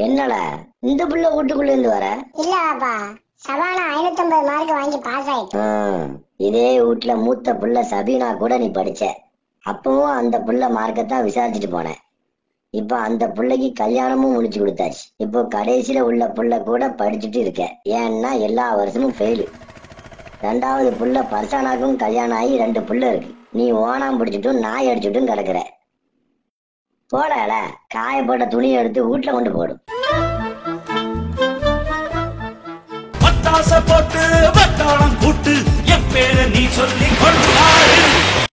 என்னல இந்த புள்ள வீட்டுக்குள்ள இருந்து வர இல்ல பாப்பா சபானா ஐநூத்தி ஐம்பது மார்க் வாங்கி பாஸ் ஆயிட்டு ஆ, இதே வீட்டுல மூத்த புள்ள சபீனா கூட நீ படிச்ச அப்பவும் அந்த புள்ள மார்க்கத்தான் விசாரிச்சுட்டு போனேன் இப்ப அந்த புள்ளைக்கு கல்யாணமும் முடிச்சு கொடுத்தாச்சு இப்போ கடைசியில உள்ள புள்ள கூட படிச்சுட்டு இருக்க ஏன்னா எல்லா வருஷமும் ஃபெயிலு ரெண்டாவது புள்ள பர்சானாக்கும் கல்யாணம் ஆகி ரெண்டு புள்ள இருக்கு நீ ஓனாம் பிடிச்சிட்டும் நாய் அடிச்சுட்டும் கிடக்குற போடல காயப்போட்ட துணியை எடுத்து வீட்டுல கொண்டு போடும் பட்டாச போட்டு வட்டாளம் கூட்டு என் பேரை நீ சொல்லி கொண்டாடு